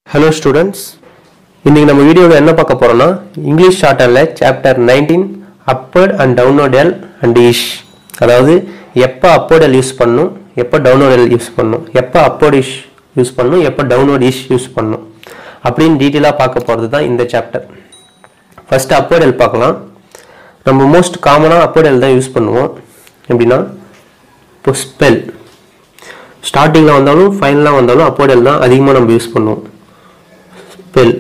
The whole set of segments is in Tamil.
ஹலோ ஸ்டூடெண்ட்ஸ் இன்னைக்கு நம்ம வீடியோவில் என்ன பார்க்க போறோம்னா இங்கிலீஷ் ஷார்ட்டரில் chapter nineteen upward and downward L and ish அதாவது எப்போ அப்போர்ட் எல் யூஸ் பண்ணணும் எப்போ டவுன்லோட் எல் யூஸ் பண்ணணும் எப்போ அப்போர்ட் இஷ் யூஸ் பண்ணணும் எப்போ டவுன்லோட் இஷ் யூஸ் பண்ணணும் அப்படின்னு டீட்டெயிலாக பார்க்க போகிறது தான் இந்த சாப்டர் ஃபர்ஸ்ட் அப்போர்ட் எல் பார்க்கலாம் நம்ம மோஸ்ட் காமனாக அப்போர்ட் எல் தான் யூஸ் பண்ணுவோம் எப்படின்னா இப்போ ஸ்பெல் ஸ்டார்டிங்கில் வந்தாலும் ஃபைனலாக வந்தாலும் அப்போர்ட் எல் தான் அதிகமாக நம்ம யூஸ் பண்ணுவோம் ஸ்பெல்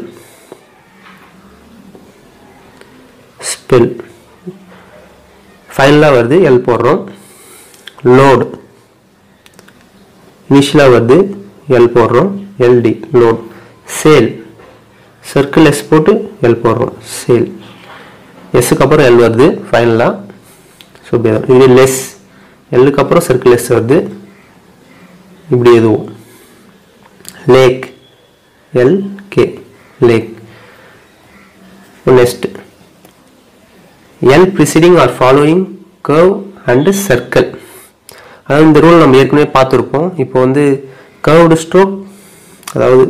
ஸ்பெல் ஃபைனலாக வருது எல் போடுறோம் லோட் இனிஷியலாக வருது எல் போடுறோம் எல்டி லோட் சேல் சர்க்கிள் எஸ் போட்டு எல் போடுறோம் சேல் எஸ்ஸுக்கு அப்புறம் எல் வருது ஃபைனலாக ஸோ இது லெஸ் எல்லுக்கு அப்புறம் சர்க்கிள் எஸ் வருது இப்படி எதுவும் lake L K lake next L preceding or following curve and circle அதாவது இந்த ரூல் நம்ம ஏற்கனவே பார்த்துருப்போம் இப்போ வந்து கர்வ்டு ஸ்ட்ரோக் அதாவது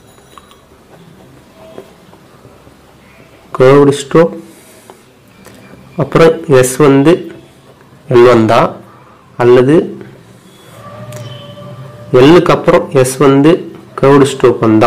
கர்வ்டு ஸ்ட்ரோக் அப்புறம் எஸ் வந்து எல் வந்தா அல்லது எல்லுக்கு அப்புறம் எஸ் வந்து கர்வ்டு ஸ்ட்ரோக் வந்தா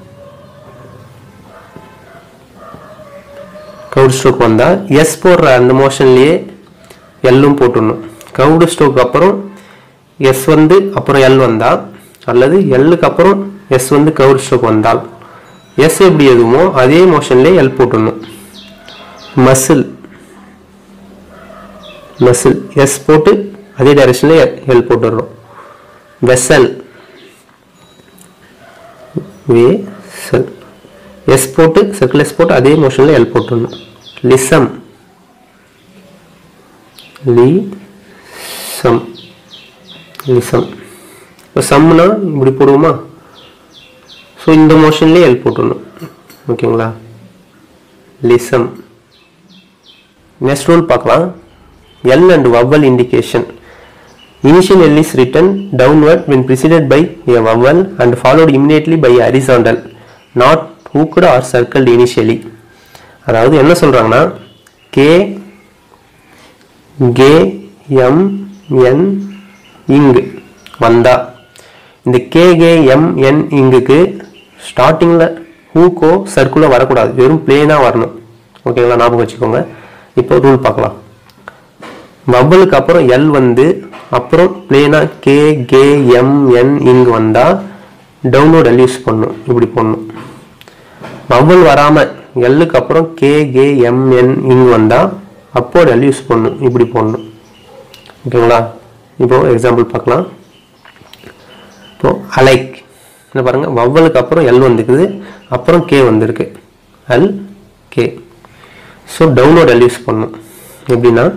கவுட் ஸ்ட்ரோக் வந்தால் எஸ் போடுற அந்த மோஷன்லேயே எல்லும் போட்டுடணும் கவுடு ஸ்ட்ரோக் அப்புறம் எஸ் வந்து அப்புறம் எல் வந்தால் அல்லது எல்லுக்கு அப்புறம் எஸ் வந்து கவுட் ஸ்ட்ரோக் வந்தால் எஸ் எப்படி எதுவுமோ அதே மோஷன்லேயே எல் போட்டுடணும் மசில் மசில் எஸ் போட்டு அதே டைரக்ஷனில் எல் போட்டுடுறோம் வெசல் வே செல் எஸ் போட்டு சர்க்கிள் எஸ் போட்டு அதே மோஷனில் எல் போட்டுடணும் லிசம் லி சம் லிசம் இப்போ சம்னா இப்படி போடுவோமா ஸோ இந்த மோஷன்லேயே எல் போட்டுடணும் ஓகேங்களா லிசம் நெக்ஸ்ட் ரூல் பார்க்கலாம் L and vowel indication Initial L is written downward when preceded by a vowel and followed immediately by a horizontal, not hooked or circled initially. அதாவது என்ன சொல்றாங்கன்னா K K M N ing வந்தா இந்த கே கே எம் என் இங்குக்கு ஸ்டார்டிங்கில் ஹூக்கோ சர்க்குலோ வரக்கூடாது வெறும் பிளேனாக வரணும் ஓகேங்களா ஞாபகம் வச்சுக்கோங்க இப்போ ரூல் பார்க்கலாம் வவ்வலுக்கு அப்புறம் எல் வந்து அப்புறம் பிளேனா K K M N ing வந்தா டவுன்லோட் எல் யூஸ் பண்ணும் இப்படி போடணும் வவ்வல் வராம எல்லுக்கு அப்புறம் K K M N ing வந்தா அப்போட் எல் யூஸ் பண்ணும் இப்படி போடணும் ஓகேங்களா இப்போ எக்ஸாம்பிள் பார்க்கலாம் இப்போ அலைக் என்ன பாருங்க வவ்வலுக்கு அப்புறம் எல் வந்துக்குது அப்புறம் கே வந்திருக்கு L K so downward L use பண்ணும் எப்படின்னா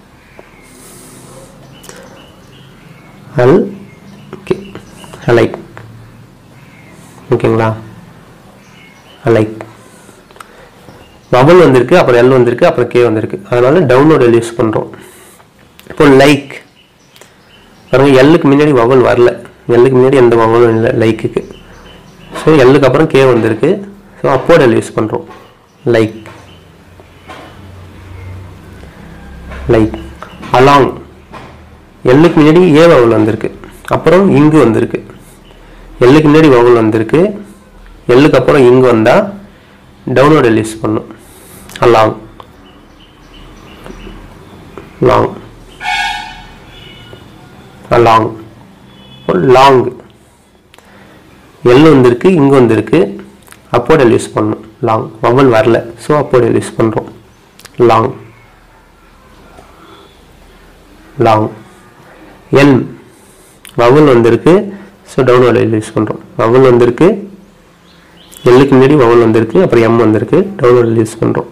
அல் ஓகே அலைக் ஓகேங்களா அலைக் வவல் வந்திருக்கு அப்புறம் எல் வந்திருக்கு அப்புறம் கே வந்திருக்கு அதனால டவுன்லோட் எல் யூஸ் பண்ணுறோம் இப்போ லைக் பாருங்க எல்லுக்கு முன்னாடி வவல் வரல எல்லுக்கு முன்னாடி எந்த வவலும் இல்லை லைக்குக்கு ஸோ எல்லுக்கு அப்புறம் கே வந்திருக்கு ஸோ அப்போட் எல் யூஸ் பண்ணுறோம் லைக் லைக் அலாங் எல்லுக்கு முன்னாடி ஏ வவுல் வந்திருக்கு அப்புறம் இங்கு வந்திருக்கு எல்லுக்கு முன்னாடி வவுல் வந்திருக்கு எல்லுக்கு அப்புறம் இங்கு வந்தா டவுன்லோட் எல் யூஸ் பண்ணும் along long along long L வந்திருக்கு இங்கு வந்திருக்கு அப்போட் எல் யூஸ் பண்ணும் லாங் வவல் வரல ஸோ அப்போட் எல் யூஸ் பண்ணுறோம் லாங் லாங் எல் வவல் வந்திருக்கு ஸோ டவுன்லோட் எல் யூஸ் பண்ணுறோம் வவல் வந்திருக்கு எல்லுக்கு முன்னாடி வவல் வந்திருக்கு அப்புறம் எம் வந்திருக்கு டவுன்லோட் எல் யூஸ் பண்ணுறோம்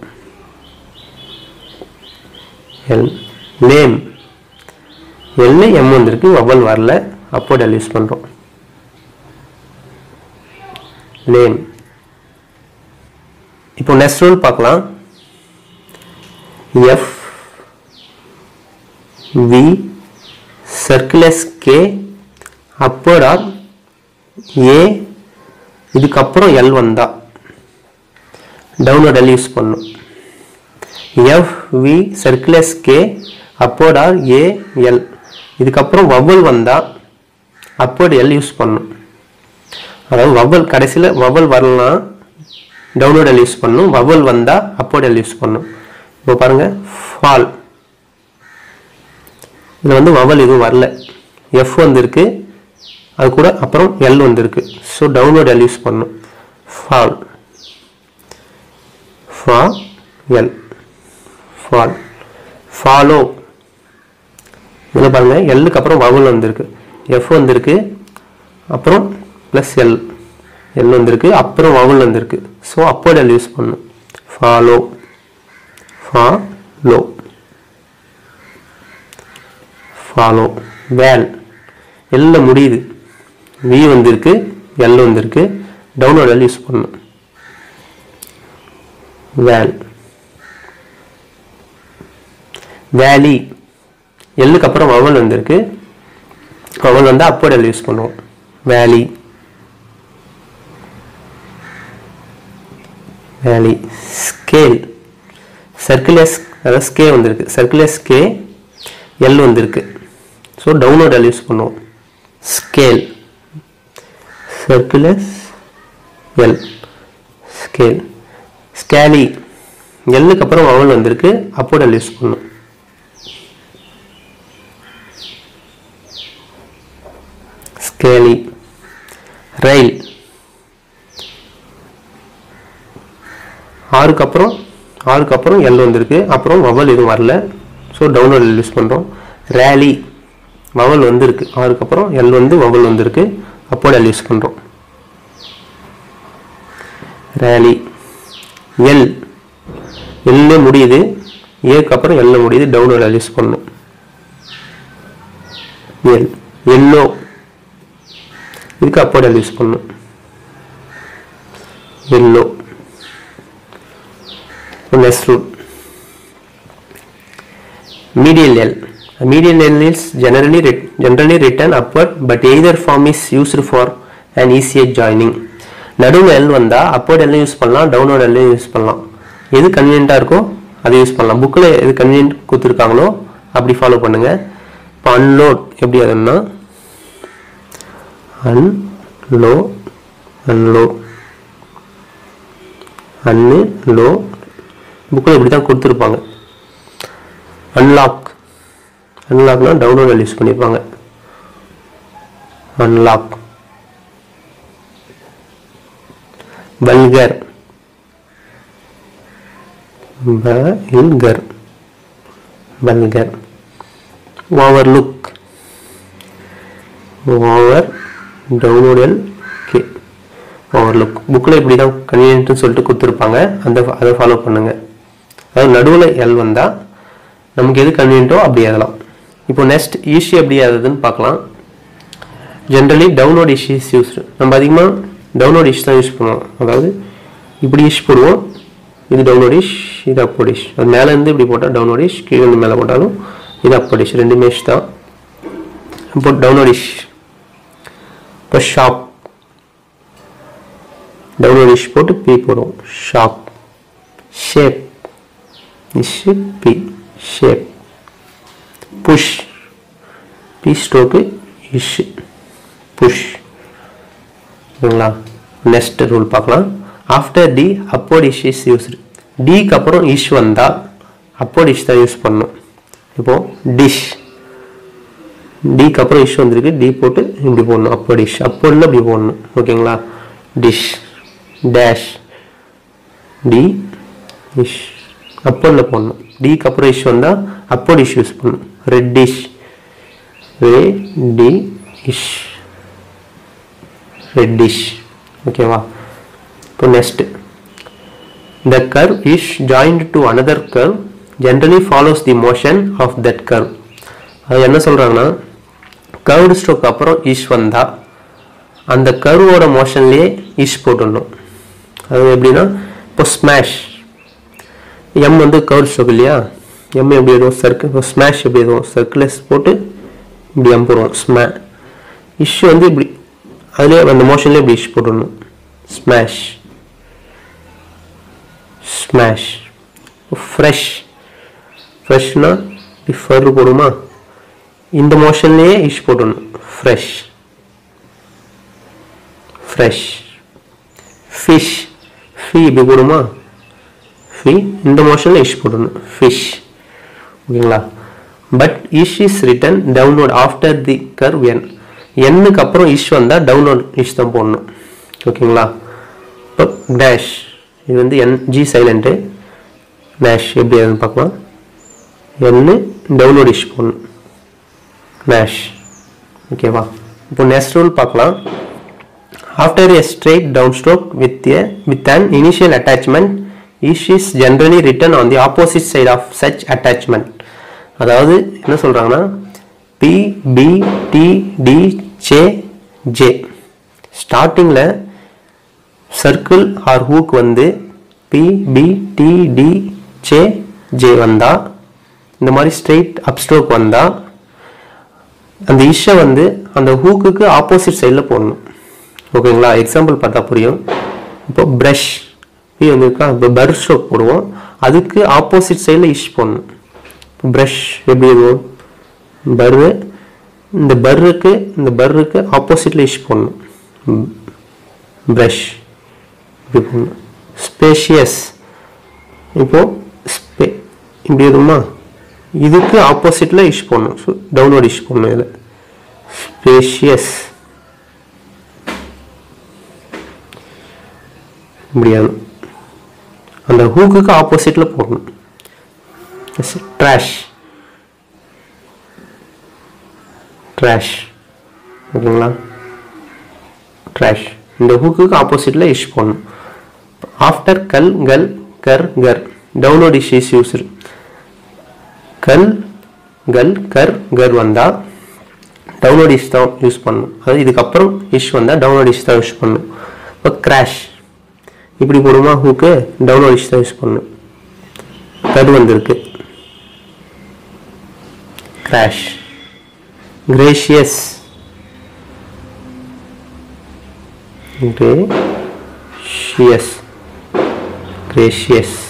எல் நேம் எல்லு எம் வந்திருக்கு வவல் வரல அப்போட் எல் யூஸ் பண்ணுறோம் நேம் இப்போ நெக்ஸ்ட் ரூல் பார்க்கலாம் F V circle as k upward or a இதுக்கப்புறம் எல் வந்தா டவுன்லோட் எல் யூஸ் பண்ணும் எஃப் வி சர்க்குலஸ் K upward R A L இதுக்கப்புறம் வவல் வந்தா அப்போர்ட் எல் யூஸ் பண்ணும் அதாவது வவல் கடைசியில் வவல் வரலாம் டவுன்லோட் எல் யூஸ் பண்ணும் வவல் வந்தா அப்போர்ட் எல் யூஸ் பண்ணும் இப்போ பாருங்க ஃபால் இதில் வந்து வவல் எதுவும் வரல எஃப் வந்திருக்கு அது கூட அப்புறம் எல் வந்திருக்கு ஸோ டவுன்லோட் எல் யூஸ் பண்ணும் ஃபால் ஃபா எல் ஃபால் ஃபாலோ இதில் பாருங்க எல்லுக்கு அப்புறம் வவல் வந்திருக்கு எஃப் வந்திருக்கு அப்புறம் ப்ளஸ் எல் எல் வந்திருக்கு அப்புறம் வவல் வந்திருக்கு ஸோ அப்போர்ட் எல் யூஸ் பண்ணும் ஃபாலோ ஃபாலோ ஃபாலோ வேல் எல்ல முடியுது வி வந்திருக்கு எல் வந்திருக்கு டவுன்லோட் எல் யூஸ் பண்ணும் வேல் வேலி எல்லுக்கு அப்புறம் வவல் வந்திருக்கு வவல் வந்து அப்போர்ட் எல் யூஸ் பண்ணுவோம் வேலி வேலி ஸ்கேல் சர்க்குலஸ் அதாவது ஸ்கே வந்திருக்கு சர்க்குலஸ் ஸ்கே எல் வந்திருக்கு ஸோ டவுன்லோட் எல் யூஸ் பண்ணுவோம் ஸ்கேல் சர்க்குலஸ் எல் ஸ்கேல் ஸ்கேலி எல்லுக்கு அப்புறம் வவல் வந்திருக்கு அப்போர்ட் எல் யூஸ் பண்ணும் ஸ்கேலி ரயில் ஆறுக்கு அப்புறம் ஆறுக்கு அப்புறம் எல் வந்திருக்கு அப்புறம் வவல் எதுவும் வரல ஸோ டவுன்லோட் யூஸ் பண்ணுறோம் ரேலி வவல் வந்திருக்கு ஆறுக்கு அப்புறம் எல் வந்து வவல் வந்திருக்கு அப்போட எல் யூஸ் பண்ணுறோம் ரேலி எல் எல்ல முடியுது ஏக்கு அப்புறம் எல்ல முடியுது டவுன்லோட் எல் யூஸ் பண்ணணும் எல் எல்லோ இதுக்கு அப்போட எல் யூஸ் பண்ணணும் எல்லோ next rule medial L a medial L is generally writ- generally written upward but either form is used for an easier joining நடுவில் எல் வந்தால் அப்போர்ட் எல்லாம் யூஸ் பண்ணலாம் டவுன்லோட் எல்லாம் யூஸ் பண்ணலாம் எது கன்வீனியண்ட்டாக இருக்கோ அதை யூஸ் பண்ணலாம் புக்கில் எது கன்வீனியன்ட் கொடுத்துருக்காங்களோ அப்படி ஃபாலோ பண்ணுங்க இப்போ அன்லோட் எப்படி அதுன்னா அன்லோ அன்லோ அன்னு லோ புக்கில் இப்படி தான் கொடுத்துருப்பாங்க அன்லாக் அன்லாக்னா டவுன்லோட் யூஸ் பண்ணியிருப்பாங்க unlock vulgar vulgar vulgar overlook over டவுன்லோடல் கே ஓவர்லுக் புக்கில் இப்படி தான் கன்வீனியன்ட்னு சொல்லிட்டு கொடுத்துருப்பாங்க அந்த அதை ஃபாலோ பண்ணுங்க அதாவது நடுவில் எல் வந்தால் நமக்கு எது கன்வீனியன்ட்டோ அப்படி எழுதலாம் இப்போ நெக்ஸ்ட் ஈஸி எப்படி எழுதுன்னு பார்க்கலாம் generally downward ish is used நம்ம அதிகமாக டவுன்லோட் இஷ் தான் யூஸ் பண்ணுவோம் அதாவது இப்படி இஷ் போடுவோம் இது டவுன்லோட் இஷ் இது அப்போட் இஷ் அது மேலே இருந்து இப்படி போட்டால் டவுன்லோட் இஷ் கீழே இருந்து மேலே போட்டாலும் இது அப்போட் இஷ் ரெண்டுமே இஷ் தான் இப்போ டவுன்லோட் இஷ் இப்போ ஷாப் டவுன்லோட் இஷ் போட்டு பி போடுவோம் shop shape ish P shape push P stroke ish push ஓகேங்களா நெக்ஸ்ட் ரூல் பார்க்கலாம் after T upward ish is used டிக்கு அப்புறம் இஷ் வந்தால் அப்போட் இஷ் தான் யூஸ் பண்ணணும் இப்போ டிஷ் டிக்கு அப்புறம் இஷ் வந்திருக்கு டி போட்டு இப்படி போடணும் அப்போ டிஷ் அப்போடில் இப்படி போடணும் ஓகேங்களா டிஷ் டேஷ் டி இஷ் அப்போடில் போடணும் டிக்கு அப்புறம் இஷ் வந்தால் அப்போ டிஷ் யூஸ் பண்ணணும் ரெட் டிஷ் ரே டி இஷ் ரெட் டிஷ் ஓகேவா இப்போ next The curve is joined to another curve generally follows the motion of that curve. அது என்ன சொல்றாங்கன்னா கர்வ்டு ஸ்ட்ரோக் அப்புறம் இஷ் வந்தா அந்த கர்வோட மோஷன்லேயே இஷ் போட்டுடணும் அது எப்படின்னா இப்போ ஸ்மாஷ் எம் வந்து கர்வ் ஸ்ட்ரோக் இல்லையா எம் எப்படி எதுவும் சர்க்கிள் இப்போ ஸ்மாஷ் எப்படி எதுவும் சர்க்கிளஸ் போட்டு இப்படி எம் போடுவோம் ஸ்மே இஷ் வந்து இப்படி அதுலேயே அந்த மோஷன்லேயே இப்படி இஷ் போட்டுடணும் ஸ்மாஷ் ஸ்மாஷ் ஃப்ரெஷ் ஃப்ரெஷ்னா ஃபர் போடுமா இந்த மோஷன்லேயே இஷ் போடணும் ஃப்ரெஷ் ஃப்ரெஷ் ஃபிஷ் ஃபி இப்படி போடுமா ஃபி இந்த மோஷனில் இஷ் போடணும் ஃபிஷ் ஓகேங்களா but ish is written downward after the curve N எண்ணுக்கு அப்புறம் இஷ் வந்தால் டவுன்லோட் இஷ் தான் போடணும் ஓகேங்களா இப்போ டேஷ் இது வந்து என் ஜி சைலண்ட்டு டேஷ் எப்படி அதுன்னு பார்க்கலாம் என்னு டவுன்லோட் இஷ் போடணும் டேஷ் ஓகேவா இப்போ நெக்ஸ்ட் ரூல் பார்க்கலாம் After a straight downstroke with a with an initial attachment, ish is generally written on the opposite side of such attachment. அதாவது என்ன சொல்றாங்கன்னா P P T T J J ஸ்டார்டிங்கில் சர்க்கிள் ஆர் ஹூக் வந்து P P T T J J வந்தா இந்த மாதிரி ஸ்ட்ரெயிட் அப்ஸ்ட்ரோக் வந்தா அந்த இஷ்ஷை வந்து அந்த ஹூக்குக்கு ஆப்போசிட் சைடில் போடணும் ஓகேங்களா எக்ஸாம்பிள் பார்த்தா புரியும் இப்போ ப்ரஷ் பி வந்துருக்கா இப்போ பர் ஸ்ட்ரோக் போடுவோம் அதுக்கு ஆப்போசிட் சைடில் இஷ் போடணும் ப்ரஷ் எப்படி இருக்கும் பர்ரு இந்த பர்ருக்கு இந்த பர்ருக்கு ஆப்போசிட்டில் இஷ் போடணும் ப்ரஷ் இப்படி போடணும் ஸ்பேஷியஸ் இப்போ ஸ்பே இப்படி இருக்குமா இதுக்கு ஆப்போசிட்டில் இஷ் போடணும் ஸோ டவுன்லோட் இஷ் போடணும் இதில் ஸ்பேஷியஸ் முடியாது அந்த ஹூக்குக்கு ஆப்போசிட்டில் போடணும் ட்ராஷ் ட்ராஷ் ஓகேங்களா ட்ராஷ் இந்த ஹூக்குக்கு ஆப்போசிட்டில் இஷ் போடணும் ஆஃப்டர் கல் கல் கர் கர் டவுன்லோட் இஷ் இஸ் யூஸ்டு கல் கல் கர் கர் வந்தால் டவுன்லோட் இஷ் தான் யூஸ் பண்ணணும் அதாவது இதுக்கப்புறம் இஷ் வந்தால் டவுன்லோட் இஷ் தான் யூஸ் பண்ணணும் இப்போ கிராஷ் இப்படி போடுமா ஹூக்கு டவுன்லோட் இஷ் தான் யூஸ் பண்ணணும் கர் வந்திருக்கு கிராஷ் கிரேஷியஸ் கிரேஷியஸ் கிரேஷியஸ்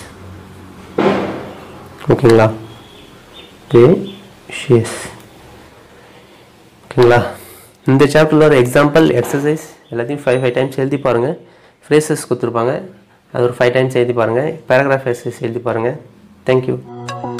ஓகேங்களா கிரேஷியஸ் ஓகேங்களா இந்த சாப்டரில் ஒரு எக்ஸாம்பிள் எக்ஸசைஸ் எல்லாத்தையும் ஃபைவ் ஃபைவ் டைம்ஸ் எழுதி பாருங்கள் ஃப்ரேசஸ் கொடுத்துருப்பாங்க அது ஒரு ஃபைவ் டைம்ஸ் எழுதி பாருங்கள் பேராகிராஃப் எக்ஸசைஸ் எழுதி பாருங்கள் தேங்க்யூ